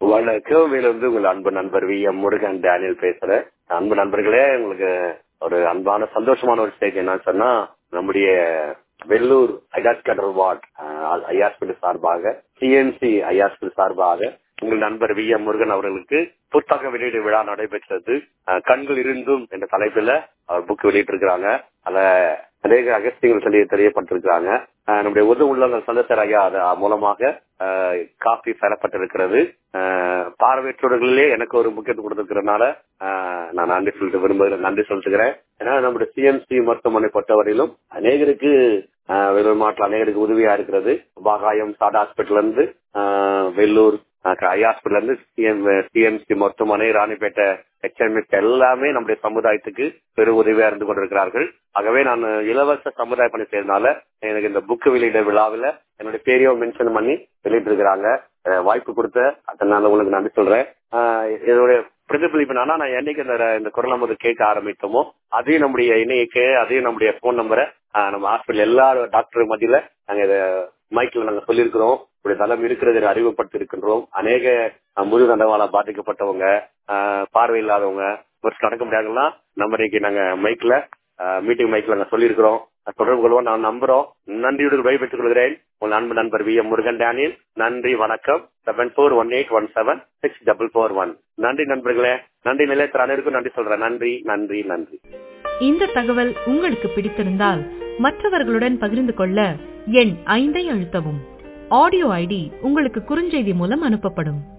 வணக்கம் இருந்து உங்கள் அன்பு நண்பர் வி எம் முருகன் டேனியல் பேசுறேன் அன்பு நண்பர்களே உங்களுக்கு ஒரு அன்பான சந்தோஷமான ஒரு ஸ்டேஜ் என்னன்னு சொன்னா நம்முடைய வெள்ளூர் ஐயாஸ்கடர் வார்ட் ஐயாஸ்பில் சார்பாக சிஎன்சி ஐயாஸ்பில் சார்பாக உங்கள் நண்பர் வி எம் முருகன் அவர்களுக்கு புத்தக வெளியீடு விழா நடைபெற்றது கண்கள் இருந்தும் என்ற தலைப்புல அவர் புக் வெளியிட்டு இருக்கிறாங்க அத அநேக அகஸ்தியங்கள் சொல்லி தெரியப்பட்டிருக்கிறாங்க நம்முடைய உதவு உள்ளங்கள் சந்தசர் ஐயா அது மூலமாக காப்பி பெறப்பட்டிருக்கிறது பார்வையற்றவர்களிலே எனக்கு ஒரு முக்கியத்துவம் கொடுத்திருக்கிறதுனால நான் நன்றி சொல்லிட்டு விரும்புகிறேன் நன்றி சொல்லிட்டுக்கிறேன் ஏன்னா நம்முடைய சிஎம்சி மருத்துவமனை பொறுத்தவரையிலும் அநேகருக்கு வெள்ளூர் மாவட்டத்தில் அநேகருக்கு உதவியா இருக்கிறது பாகாயம் சாடா ஹாஸ்பிட்டல் இருந்து வெள்ளூர் ஐ ஹாஸ்பிட்டல் இருந்து சிஎம்சி மருத்துவமனை ராணிப்பேட்டை எச்எம்எஸ் எல்லாமே நம்முடைய சமுதாயத்துக்கு பெரு உதவியா இருந்து கொண்டிருக்கிறார்கள் ஆகவே நான் இலவச சமுதாய பணி செய்யறதுனால எனக்கு இந்த புக்கு வெளியிட விழாவில் என்னுடைய பேரையும் மென்ஷன் பண்ணி வெளியிட்டு இருக்கிறாங்க வாய்ப்பு கொடுத்த அதனால உங்களுக்கு நன்றி சொல்றேன் என்னுடைய பிரதிபலிப்பு என்னன்னா நான் என்னைக்கு இந்த இந்த குரல் நம்பர் கேட்க ஆரம்பித்தோமோ அதையும் நம்முடைய இணையக்கு அதையும் நம்முடைய போன் நம்பரை நம்ம ஹாஸ்பிட்டல் எல்லா டாக்டர் மத்தியில நாங்க இதை மைக்ல நாங்க சொல்லியிருக்கிறோம் இப்படி தளம் இருக்கிறத அறிவுப்படுத்தி இருக்கின்றோம் அநேக முழு தண்டவாள பாதிக்கப்பட்டவங்க பார்வை இல்லாதவங்க ஒரு நடக்க முடியாதுன்னா நம்பருக்கு நாங்க மைக்ல மீட்டிங் மைக்ல நாங்க சொல்லியிருக்கிறோம் தொடர்பு கொள்வோம் நான் நம்புறோம் நன்றியுடன் விடைபெற்றுக் கொள்கிறேன் உங்கள் அன்பு நண்பர் வி எம் முருகன் டேனியல் நன்றி வணக்கம் seven four one eight one seven six double four one நன்றி நண்பர்களே நன்றி நிலையத்தில் அனைவருக்கும் நன்றி சொல்றேன் நன்றி நன்றி நன்றி இந்த தகவல் உங்களுக்கு பிடித்திருந்தால் மற்றவர்களுடன் பகிர்ந்து கொள்ள எண் ஐந்தை அழுத்தவும் ஆடியோ ஐடி உங்களுக்கு குறுஞ்செய்தி மூலம் அனுப்பப்படும்